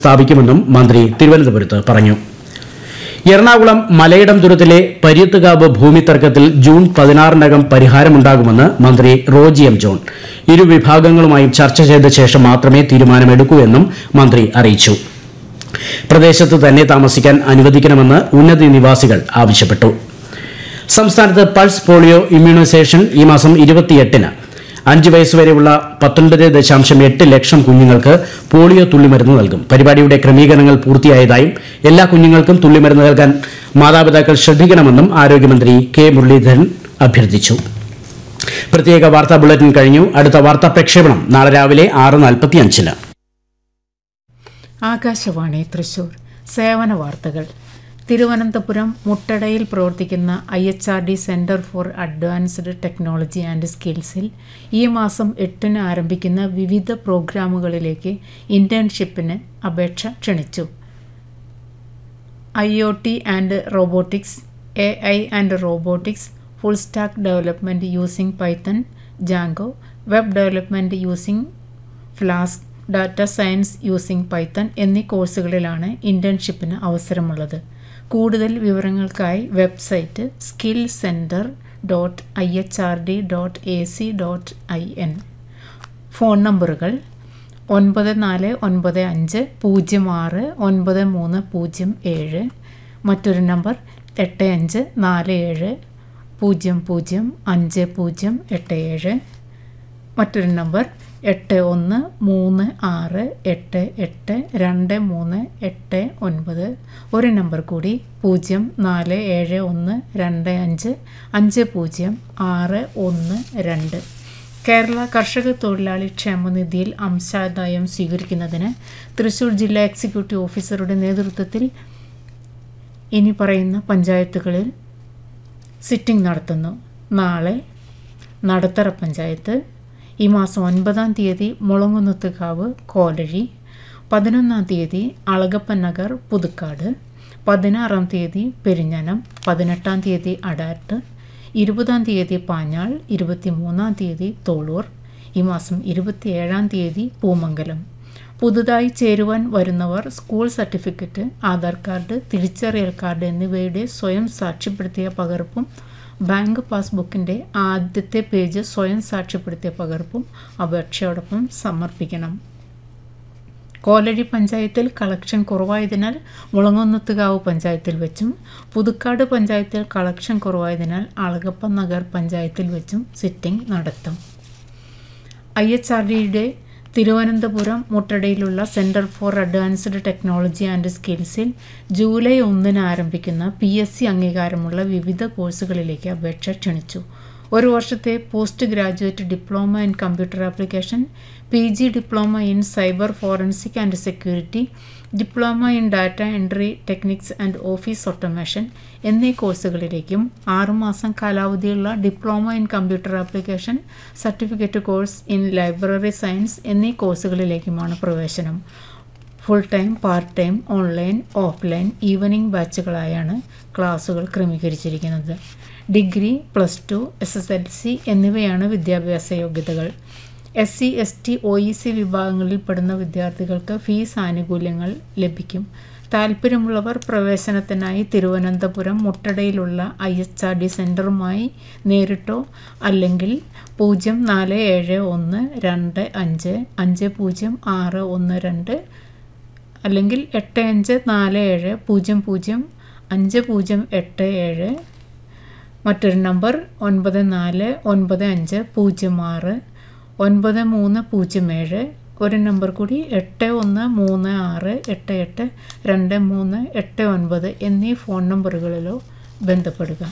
സ്ഥാപിക്കുമെന്നും മന്ത്രി തിരുവനന്തപുരത്ത് പറഞ്ഞു എറണാകുളം മലയിടം ദുരത്തിലെ പര്യത്തുകാവ് ഭൂമി തർക്കത്തിൽ ജൂൺ പതിനാറിനകം പരിഹാരമുണ്ടാകുമെന്ന് മന്ത്രി റോജി എം ജോൺ ഇരു വിഭാഗങ്ങളുമായും ചർച്ച ചെയ്ത ശേഷം മാത്രമേ തീരുമാനമെടുക്കൂ എന്നും മന്ത്രി അറിയിച്ചു പ്രദേശത്ത് തന്നെ താമസിക്കാൻ അനുവദിക്കണമെന്ന് ഉന്നതി നിവാസികൾ ആവശ്യപ്പെട്ടു സംസ്ഥാനത്ത് പൾസ് പോളിയോ ഇമ്മ്യൂണൈസേഷൻ ഈ മാസം ഇരുപത്തിയെട്ടിന് അഞ്ച് വയസ്സുവരെയുള്ള പത്തൊൻപത് ദശാംശം എട്ട് ലക്ഷം കുഞ്ഞുങ്ങൾക്ക് പോളിയോ തുള്ളിമരുന്ന് നൽകും പരിപാടിയുടെ ക്രമീകരണങ്ങൾ പൂർത്തിയായതായും എല്ലാ കുഞ്ഞുങ്ങൾക്കും തുള്ളിമരുന്ന് നൽകാൻ മാതാപിതാക്കൾ ശ്രദ്ധിക്കണമെന്നും ആരോഗ്യമന്ത്രി കെ മുരളീധരൻ അഭ്യർത്ഥിച്ചു പ്രത്യേക വാർത്താ ബുള്ളറ്റിൻ കഴിഞ്ഞു അടുത്ത വാർത്താ പ്രക്ഷേപണം നാളെ രാവിലെ ആറ് നാൽപ്പത്തിയഞ്ചിന് ആകാശവാണി തൃശൂർ സേവന വാർത്തകൾ തിരുവനന്തപുരം മുട്ടടയിൽ പ്രവർത്തിക്കുന്ന I H R D centre for advanced technology and സ്കിൽസിൽ ഈ മാസം എട്ടിന് ആരംഭിക്കുന്ന വിവിധ പ്രോഗ്രാമുകളിലേക്ക് ഇൻറ്റേൺഷിപ്പിന് അപേക്ഷ ക്ഷണിച്ചു I O T and robotics A I and robotics full stack development using Python Django web development using Flask data science using Python എന്നീ കോഴ്സുകളിലാണ് ഇൻറ്റേൺഷിപ്പിന് അവസരമുള്ളത് കൂടുതൽ വിവരങ്ങൾക്കായി website skill centre dot I H R D dot A C dot I N phone നമ്പറുകൾ ഒൻപത് നാല് ഒൻപത് അഞ്ച് പൂജ്യം ആറ് ഒൻപത് മൂന്ന് പൂജ്യം ഏഴ് മറ്റൊരു നമ്പർ എട്ട് അഞ്ച് നാല് ഏഴ് പൂജ്യം പൂജ്യം അഞ്ച് പൂജ്യം എട്ട് ഏഴ് മറ്റൊരു നമ്പർ എട്ട് ഒന്ന് മൂന്ന് ആറ് എട്ട് എട്ട് രണ്ട് മൂന്ന് എട്ട് ഒൻപത് ഒരു നമ്പർ കൂടി പൂജ്യം നാല് ഏഴ് ഒന്ന് രണ്ട് അഞ്ച് അഞ്ച് പൂജ്യം ആറ് ഒന്ന് രണ്ട് കേരള കർഷക തൊഴിലാളി ക്ഷേമനിധിയിൽ അംശാദായം സ്വീകരിക്കുന്നതിന് തൃശൂർ ജില്ലാ എക്സിക്യൂട്ടീവ് ഓഫീസറുടെ നേതൃത്വത്തിൽ ഇനി പറയുന്ന പഞ്ചായത്തുകളിൽ സിറ്റിംഗ് നടത്തുന്നു നാളെ നടത്തറ പഞ്ചായത്ത് ഈ മാസം ഒൻപതാം തീയതി മുളങ്ങുന്നത്തുകാവ് കോലഴി പതിനൊന്നാം തീയതി അളഗപ്പൻ നഗർ പുതുക്കാട് പതിനാറാം തീയതി പെരിഞ്ഞനം പതിനെട്ടാം തീയതി അടാട്ട് ഇരുപതാം തീയതി പാഞ്ഞാൾ ഇരുപത്തിമൂന്നാം തീയതി തോളൂർ ഈ മാസം ഇരുപത്തിയേഴാം തീയതി പൂമംഗലം പുതുതായി ചേരുവാൻ വരുന്നവർ സ്കൂൾ സർട്ടിഫിക്കറ്റ് ആധാർ കാർഡ് തിരിച്ചറിയൽ കാർഡ് എന്നിവയുടെ സ്വയം സാക്ഷ്യപ്പെടുത്തിയ പകർപ്പും ബാങ്ക് പാസ്ബുക്കിൻ്റെ ആദ്യത്തെ പേജ് സ്വയം സാക്ഷ്യപ്പെടുത്തിയ പകർപ്പും അപേക്ഷയോടൊപ്പം സമർപ്പിക്കണം കോലഴി പഞ്ചായത്തിൽ കളക്ഷൻ കുറവായതിനാൽ മുളങ്ങുന്നത്തുകാവ് പഞ്ചായത്തിൽ വെച്ചും പുതുക്കാട് പഞ്ചായത്തിൽ കളക്ഷൻ കുറവായതിനാൽ അളഗപ്പ നഗർ പഞ്ചായത്തിൽ വെച്ചും സിറ്റിംഗ് നടത്തും ഐ എച്ച് ആർ ഡിയുടെ തിരുവനന്തപുരം മുട്ടടയിലുള്ള centre for advanced technology and സ്കിൽസിൽ ജൂലൈ ഒന്നിന് ആരംഭിക്കുന്ന പി എസ് സി അംഗീകാരമുള്ള വിവിധ കോഴ്സുകളിലേക്ക് അപേക്ഷ ക്ഷണിച്ചു ഒരു വർഷത്തെ post graduate diploma in computer application P G diploma in cyber forensic and security diploma in data entry techniques and office automation എന്നീ കോഴ്സുകളിലേക്കും ആറുമാസം കാലാവധിയുള്ള diploma in computer application certificate course in library science എന്നീ കോഴ്സുകളിലേക്കുമാണ് പ്രവേശനം full time part time online offline evening ബാച്ചുകളായാണ് ക്ലാസുകൾ ക്രമീകരിച്ചിരിക്കുന്നത് degree plus two S S L C എന്നിവയാണ് വിദ്യാഭ്യാസ യോഗ്യതകൾ S C S T O E C വിഭാഗങ്ങളിൽ പെടുന്ന വിദ്യാർത്ഥികൾക്ക് ഫീസ് ആനുകൂല്യങ്ങൾ ലഭിക്കും താല്പര്യമുള്ളവർ പ്രവേശനത്തിനായി തിരുവനന്തപുരം മുട്ടടയിലുള്ള ഐ എച്ച് ആർ ഡി സെൻറ്ററുമായി നേരിട്ടോ അല്ലെങ്കിൽ പൂജ്യം നാല് ഏഴ് ഒന്ന് രണ്ട് അഞ്ച് അഞ്ച് പൂജ്യം ആറ് ഒന്ന് രണ്ട് അല്ലെങ്കിൽ എട്ട് അഞ്ച് നാല് ഏഴ് പൂജ്യം പൂജ്യം അഞ്ച് പൂജ്യം എട്ട് ഏഴ് മറ്റൊരു നമ്പർ ഒൻപത് നാല് ഒൻപത് അഞ്ച് പൂജ്യം ആറ് ഒൻപത് മൂന്ന് പൂജ്യം ഏഴ് ഒരു നമ്പർ കൂടി എട്ട് ഒന്ന് മൂന്ന് ആറ് എട്ട് എട്ട് രണ്ട് മൂന്ന് എട്ട് ഒൻപത് എന്നീ ഫോൺ നമ്പറുകളിലോ ബന്ധപ്പെടുക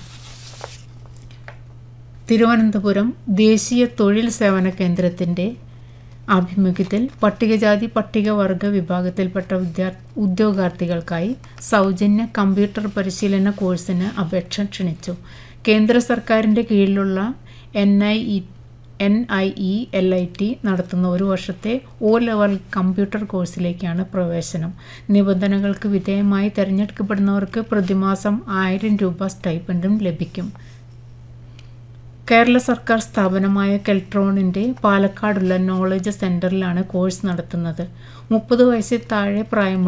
തിരുവനന്തപുരം ദേശീയ തൊഴിൽ സേവന കേന്ദ്രത്തിൻ്റെ ആഭിമുഖ്യത്തിൽ പട്ടികജാതി പട്ടികവർഗ വിഭാഗത്തിൽപ്പെട്ട വിദ്യാ ഉദ്യോഗാർത്ഥികൾക്കായി സൗജന്യ കമ്പ്യൂട്ടർ പരിശീലന കോഴ്സിന് അപേക്ഷ ക്ഷണിച്ചു കേന്ദ്ര സർക്കാരിൻ്റെ കീഴിലുള്ള N I E N I E L I T നടത്തുന്ന ഒരു വർഷത്തെ ഒ ലെവൽ കമ്പ്യൂട്ടർ കോഴ്സിലേക്കാണ് പ്രവേശനം നിബന്ധനകൾക്ക് വിധേയമായി തിരഞ്ഞെടുക്കപ്പെടുന്നവർക്ക് പ്രതിമാസം ആയിരം രൂപ സ്റ്റൈപ്പൻഡും ലഭിക്കും കേരള സർക്കാർ സ്ഥാപനമായ കെൽട്രോണിൻ്റെ പാലക്കാടുള്ള നോളജ് സെൻറ്ററിലാണ് കോഴ്സ് നടത്തുന്നത് മുപ്പത് വയസ്സിൽ താഴെ പ്രായമുള്ള